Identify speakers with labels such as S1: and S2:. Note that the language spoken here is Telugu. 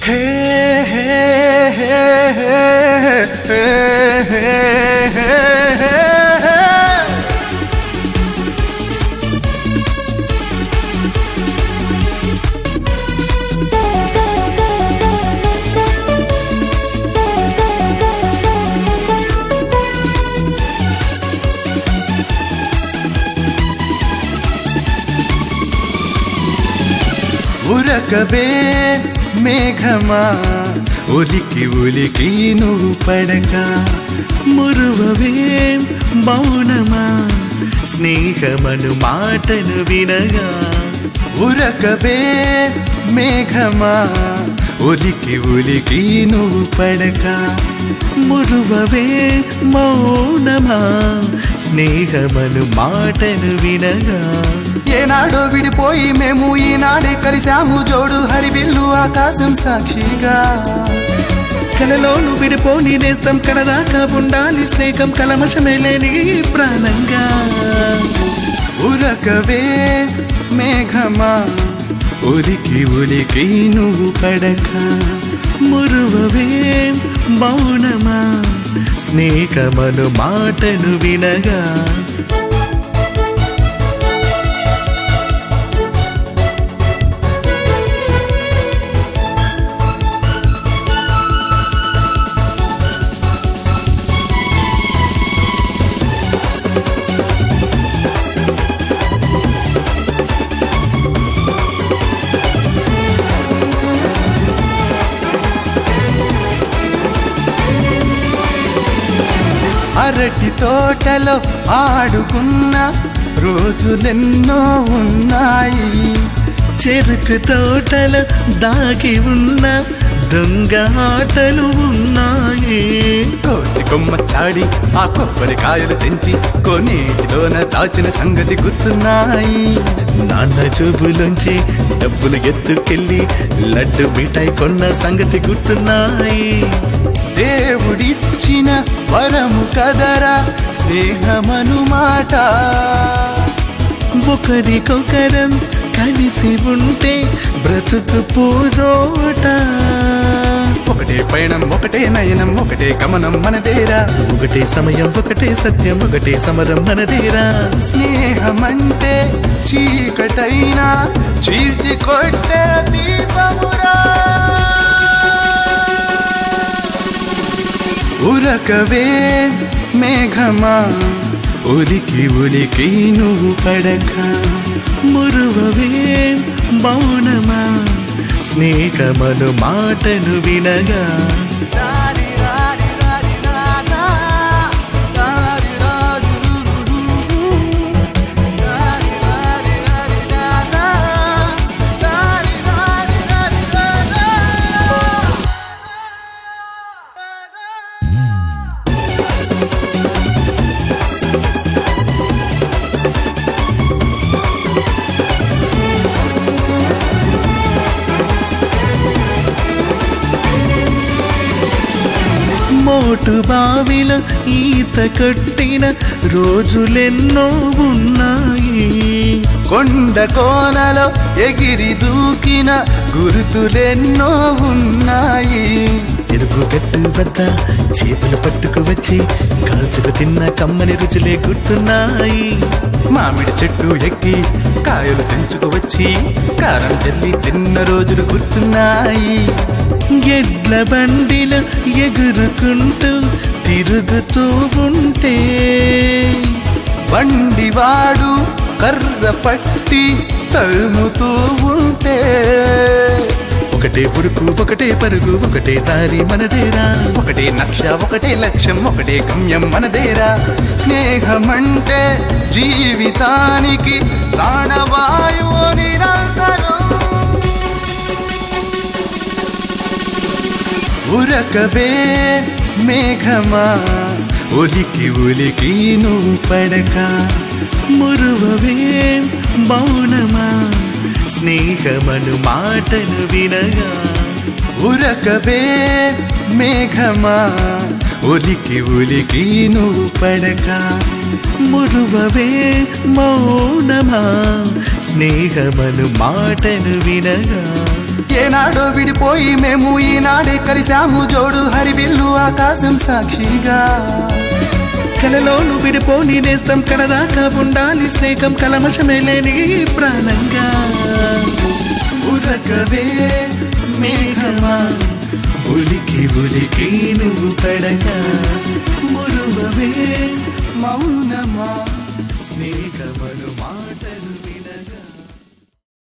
S1: హే హే హే హే హే హే హే హే ఉరకవే మేఘమా ఉలికి ఉలికి నువ్వు పడక
S2: మురువవే మౌనమా స్నేహమను మాటను వినగా
S1: ఉరకవే మేఘమా ఉలికి ఉలికి నువ్వు పడక
S2: మురువవే మౌనమా స్నేహమను మాటను వినగా
S1: ఏనాడో విడిపోయి మేము ఈనాడే కలిశాము జోడు హరివిల్లు ఆకాశం సాక్షిగా
S2: కలలోను విడిపోని నేస్తం కడదాకా ఉండాలి స్నేహం కలమశమే లేని ఈ ప్రాణంగా
S1: ఉరకవే మేఘమా ఉలికి ఉలికి నువ్వు పడక
S2: మురువవే మౌనమా స్నేహమను మాటను వినగా
S1: అరటి తోటలో ఆడుకున్న రోజులెన్నో ఉన్నాయి
S2: చెరుకు తోటలో దాగి ఉన్న దొంగ ఆటలు ఉన్నాయి
S1: కోటి కొమ్మ చాడి ఆ కొబ్బరికాయలు తెంచి కొనేటిలోన దాచిన సంగతి గుర్తున్నాయి
S2: నాన్న చూపులోంచి డబ్బులు ఎత్తుకెళ్ళి లడ్డు మిఠాయి కొన్న సంగతి గుర్తున్నాయి
S1: దేవుడిచ్చిన వరము కదరా స్నేహమను మాట
S2: ఒకరికొకరం కలిసి ఉంటే బ్రతుకు పూదోట
S1: ఒకటే పయనం ఒకటే నయనం ఒకటే గమనం మనదేరా
S2: ఒకటే సమయం ఒకటే సత్యం ఒకటే సమరం మనదేరా
S1: స్నేహమంటే చీకటైనా చీల్చి కొట్టే దీపమురా ఉరకవే మేఘమా ఉలికి ఉలికి నువ్వు పడక
S2: మురువవే మౌనమా స్నేహమను మాటను వినగా మోటు బావిలో ఈత కొట్టిన రోజులెన్నో ఉన్నాయి
S1: కొండ కోనలో ఎగిరి దూకిన గుర్తులెన్నో ఉన్నాయి
S2: ఎరుపు గట్టు వద్ద చేపలు పట్టుకు వచ్చి కాల్చుకు తిన్న కమ్మని రుచులే గుర్తున్నాయి
S1: మామిడి చెట్టు ఎక్కి కాయలు తెంచుకు వచ్చి కారం చెల్లి తిన్న రోజులు గుర్తున్నాయి
S2: ఎడ్ల బండిలో ఎగురుకుంటూ తిరుగుతూ ఉంటే
S1: బండివాడు కర్ర పట్టి తరుముతూ ఉంటే
S2: ఒకటే పురుకు ఒకటే పరుగు ఒకటే దారి మనదేరా
S1: ఒకటే నక్ష ఒకటే లక్ష్యం ఒకటే గమ్యం మనదేరా స్నేహమంటే జీవితానికి ప్రాణవాయువు నిరంతరం ఉరకవే మేఘమా ఉలికి ఉలికి నువ్వు పడక
S2: మురువవే మౌనమా స్నేహమను మాటను వినగా
S1: ఉరకవే మేఘమా ఉలికి ఉలికి నువ్వు పడక
S2: మురువవే మౌనమా స్నేహమను మాటను వినగా
S1: ఏనాడో విడిపోయి మేము ఈనాడే కలిశాము జోడు హరివిల్లు ఆకాశం సాక్షిగా
S2: కలలోను విడిపోని నేస్తం కడదాకా ఉండాలి స్నేహం కలమశమే లేని ప్రాణంగా
S1: ఉరకవే మేఘమా
S2: ఉలికి ఉలికి నువ్వు పడగా
S1: మురువవే మౌనమా
S2: స్నేహమను మా